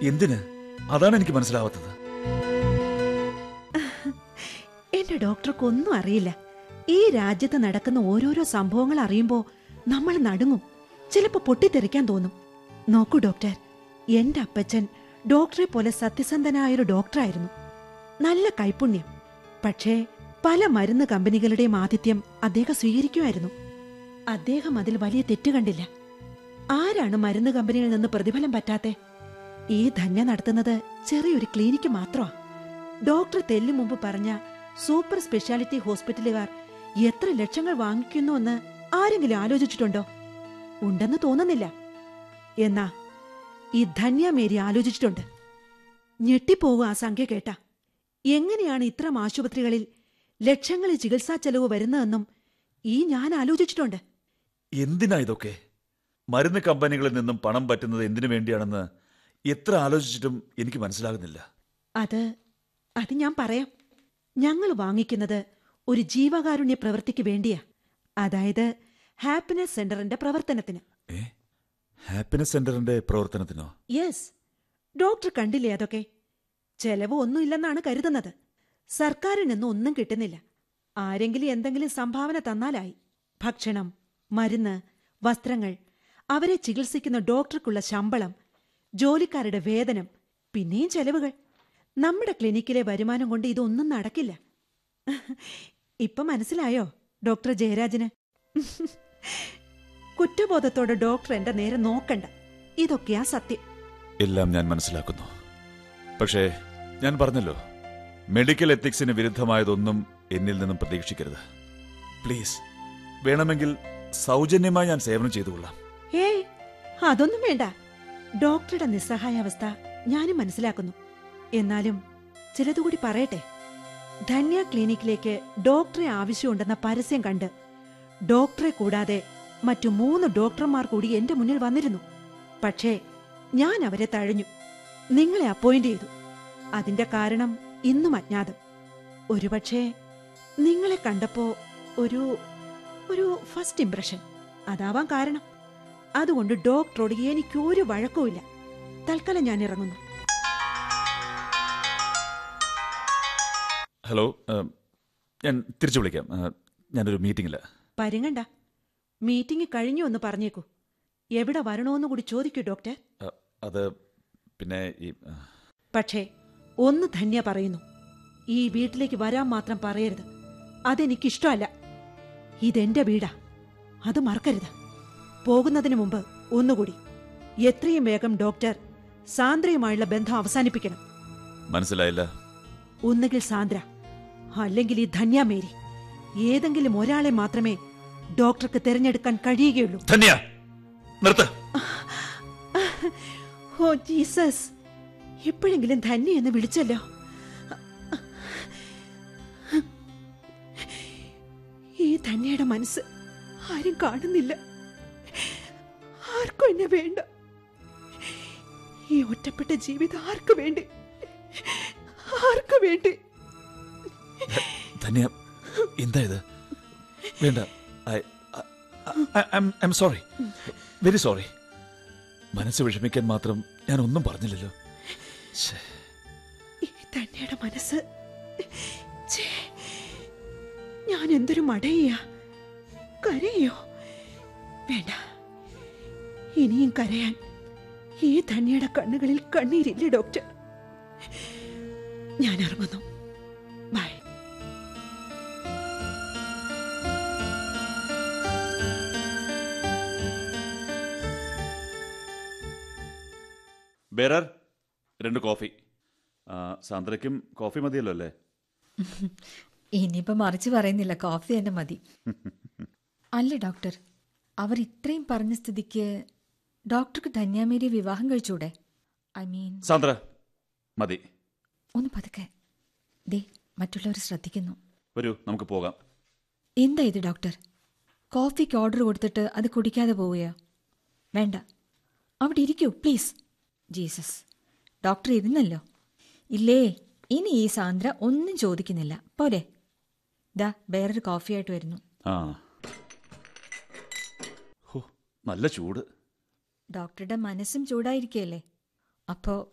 എന്തിന് അതാണ് എനിക്ക് മനസ്സിലാവാത്തത് എന്റെ ഡോക്ടർക്ക് ഒന്നും അറിയില്ല ഈ രാജ്യത്ത് നടക്കുന്ന ഓരോരോ സംഭവങ്ങൾ അറിയുമ്പോ നമ്മൾ നടുങ്ങും ചിലപ്പോ പൊട്ടിത്തെറിക്കാൻ തോന്നും നോക്കൂ ഡോക്ടർ എന്റെ അപ്പച്ചൻ ഡോക്ടറെ പോലെ സത്യസന്ധനായൊരു ഡോക്ടറായിരുന്നു നല്ല കൈപുണ്യം പക്ഷേ പല മരുന്ന് കമ്പനികളുടെയും ആതിഥ്യം അദ്ദേഹം സ്വീകരിക്കുമായിരുന്നു അദ്ദേഹം അതിൽ വലിയ തെറ്റ് കണ്ടില്ല ആരാണ് മരുന്ന് കമ്പനിയിൽ നിന്ന് പ്രതിഫലം പറ്റാത്തെ ഈ ധന്യ നടത്തുന്നത് ചെറിയൊരു ക്ലിനിക്ക് മാത്രമാ ഡോക്ടർ തെല്ലു മുമ്പ് പറഞ്ഞ സൂപ്പർ സ്പെഷ്യാലിറ്റി ഹോസ്പിറ്റലുകാർ എത്ര ലക്ഷങ്ങൾ വാങ്ങിക്കുന്നു എന്ന് ആരെങ്കിലും ആലോചിച്ചിട്ടുണ്ടോ ഉണ്ടെന്ന് തോന്നുന്നില്ല എന്നാ ഈ ധന്യ മേരി ആലോചിച്ചിട്ടുണ്ട് ഞെട്ടിപ്പോകും ആ സംഖ്യ കേട്ട എങ്ങനെയാണ് ഇത്തരം ആശുപത്രികളിൽ ലക്ഷങ്ങളിൽ ചികിത്സാ ചെലവ് വരുന്നതെന്നും ഈ ഞാൻ ആലോചിച്ചിട്ടുണ്ട് എന്തിനാ ഇതൊക്കെ മരുന്ന് കമ്പനികളിൽ നിന്നും പണം പറ്റുന്നത് എന്തിനു വേണ്ടിയാണെന്ന് എത്ര ആലോചിച്ചിട്ടും എനിക്ക് മനസ്സിലാകുന്നില്ല അത് അത് ഞാൻ പറയാം ഞങ്ങൾ വാങ്ങിക്കുന്നത് ഒരു ജീവകാരുണ്യ പ്രവൃത്തിക്ക് വേണ്ടിയാ അതായത് ഹാപ്പിനെസ് സെന്ററിന്റെ പ്രവർത്തനത്തിന് ഏ ഹാപ്പിനെസ് സെന്ററിന്റെ പ്രവർത്തനത്തിനോ യെസ് ഡോക്ടർ കണ്ടില്ലേ അതൊക്കെ ചെലവ് ഒന്നുമില്ലെന്നാണ് കരുതുന്നത് സർക്കാരിൽ നിന്നും ഒന്നും കിട്ടുന്നില്ല ആരെങ്കിലും എന്തെങ്കിലും സംഭാവന തന്നാലായി ഭക്ഷണം മരുന്ന് വസ്ത്രങ്ങൾ അവരെ ചികിത്സിക്കുന്ന ഡോക്ടർക്കുള്ള ശമ്പളം ജോലിക്കാരുടെ വേതനം പിന്നെയും ചെലവുകൾ നമ്മുടെ ക്ലിനിക്കിലെ വരുമാനം കൊണ്ട് ഇതൊന്നും നടക്കില്ല ഇപ്പൊ മനസ്സിലായോ ഡോക്ടർ ജയരാജന് കുറ്റബോധത്തോടെ ഡോക്ടർ എന്റെ നേരെ നോക്കണ്ട ഇതൊക്കെയാ സത്യം എല്ലാം ഞാൻ മനസ്സിലാക്കുന്നു പക്ഷേ ഞാൻ പറഞ്ഞല്ലോ മെഡിക്കൽ എത്തിക്സിന് വിരുദ്ധമായതൊന്നും എന്നിൽ നിന്നും പ്രതീക്ഷിക്കരുത് പ്ലീസ് വേണമെങ്കിൽ സൗജന്യമായി ഞാൻ സേവനം ചെയ്തുകൊള്ളാം ഏയ് അതൊന്നും വേണ്ട ഡോക്ടറുടെ നിസ്സഹായാവസ്ഥ ഞാനും മനസ്സിലാക്കുന്നു എന്നാലും ചിലതുകൂടി പറയട്ടെ ധന്യ ക്ലിനിക്കിലേക്ക് ഡോക്ടറെ ആവശ്യമുണ്ടെന്ന പരസ്യം കണ്ട് ഡോക്ടറെ കൂടാതെ മറ്റു മൂന്ന് ഡോക്ടർമാർ കൂടി എന്റെ മുന്നിൽ വന്നിരുന്നു പക്ഷേ ഞാൻ അവരെ തഴഞ്ഞു നിങ്ങളെ അപ്പോയിന്റ് ചെയ്തു അതിന്റെ കാരണം ഇന്നും അജ്ഞാതം ഒരുപക്ഷേ നിങ്ങളെ കണ്ടപ്പോ ഒരു ഒരു ഫസ്റ്റ് ഇംപ്രഷൻ അതാവാൻ കാരണം അതുകൊണ്ട് ഡോക്ടറോട് എനിക്ക് ഒരു വഴക്കവുമില്ല തൽക്കാലം ഞാൻ ഇറങ്ങുന്നു ഹലോ ഏം, ഞാൻ തിരിച്ചു വിളിക്കാം ഏ, ഞാനൊരു മീറ്റിംഗില്ല പരുങ്ങണ്ട മീറ്റിംഗ് കഴിഞ്ഞു എന്ന് പറഞ്ഞേക്കൂ എവിടെ വരണോന്ന് കൂടി ചോദിക്കൂ ഡോക്ടർ അത് പിന്നെ ഈ ഏ, പക്ഷേ ഒന്ന് ധന്യ പറയുന്നു ഈ വീട്ടിലേക്ക് വരാൻ മാത്രം പറയരുത് അതെനിക്കിഷ്ടമല്ല ഇതെന്റെ വീടാ അത് മറക്കരുത് പോകുന്നതിന് മുമ്പ് ഒന്നുകൂടി എത്രയും വേഗം ഡോക്ടർ സാന്ദ്രയുമായുള്ള ബന്ധം അവസാനിപ്പിക്കണം മനസ്സിലായില്ല ഒന്നുകിൽ സാന്ദ്ര അല്ലെങ്കിൽ ഈ ധന്യ മേരി ഏതെങ്കിലും ഒരാളെ മാത്രമേ ഡോക്ടർക്ക് തിരഞ്ഞെടുക്കാൻ കഴിയുകയുള്ളൂ ധന്യ നിർത്ത് ഓ ജീസസ് എപ്പോഴെങ്കിലും ധന്യ എന്ന് വിളിച്ചല്ലോ ഈ ധന്യയുടെ മനസ്സ് ആരും കാണുന്നില്ല ആർക്കും എന്നെ വേണ്ട ഈ ഒറ്റപ്പെട്ട ജീവിതം ആർക്കു വേണ്ടി ആർക്കു വേണ്ടി ധന്യ എന്താ ഇത് വേണ്ട I am sorry very sorry മനസ്സ് വിഷമിക്കാൻ മാത്രം ഞാൻ ഒന്നും പറഞ്ഞില്ലല്ലോ ശ്ശേ. ഈ ധന്യയുടെ മനസ്സ് ഛേ, ഞാൻ എന്തൊരു മടയ്യ കരയോ വേണ്ട ഇനിയും കരയാൻ ഈ ധന്യയുടെ കണ്ണുകളിൽ കണ്ണീരില്ലേ ഡോക്ടർ ഞാൻ ഇറങ്ങുന്നു ബൈ ബേരർ രണ്ട് കോഫി ആ, സാന്ദ്രയ്ക്കും കോഫി മതിയല്ലോ അല്ലേ ഇനിയിപ്പോ മറിച്ച് പറയുന്നില്ല കോഫി തന്നെ മതി അല്ല ഡോക്ടർ അവർ ഇത്രയും പറഞ്ഞ സ്ഥിതിക്ക് ഡോക്ടർക്ക് ധന്യാമേരിയെ വിവാഹം കഴിച്ചൂടെ ഐ മീൻ സാന്ദ്ര മതി ഒന്ന് പതുക്കെ ദേ മറ്റുള്ളവർ ശ്രദ്ധിക്കുന്നു വരൂ നമുക്ക് പോകാം എന്താ ഇത് ഡോക്ടർ കോഫിക്ക് ഓർഡർ കൊടുത്തിട്ട് അത് കുടിക്കാതെ പോവുകയോ വേണ്ട അവിടെ ഇരിക്കൂ പ്ലീസ് ജീസസ് ഡോക്ടർ ഇരുന്നല്ലോ ഇല്ലേ ഇനി ഈ സാന്ദ്ര ഒന്നും ചോദിക്കുന്നില്ല പോരെ ദാ വേറൊരു കോഫിയായിട്ട് വരുന്നു ആ ഹോ, നല്ല ചൂട് ഡോക്ടറുടെ മനസ്സും ചൂടായിരിക്കുകയല്ലേ അപ്പോൾ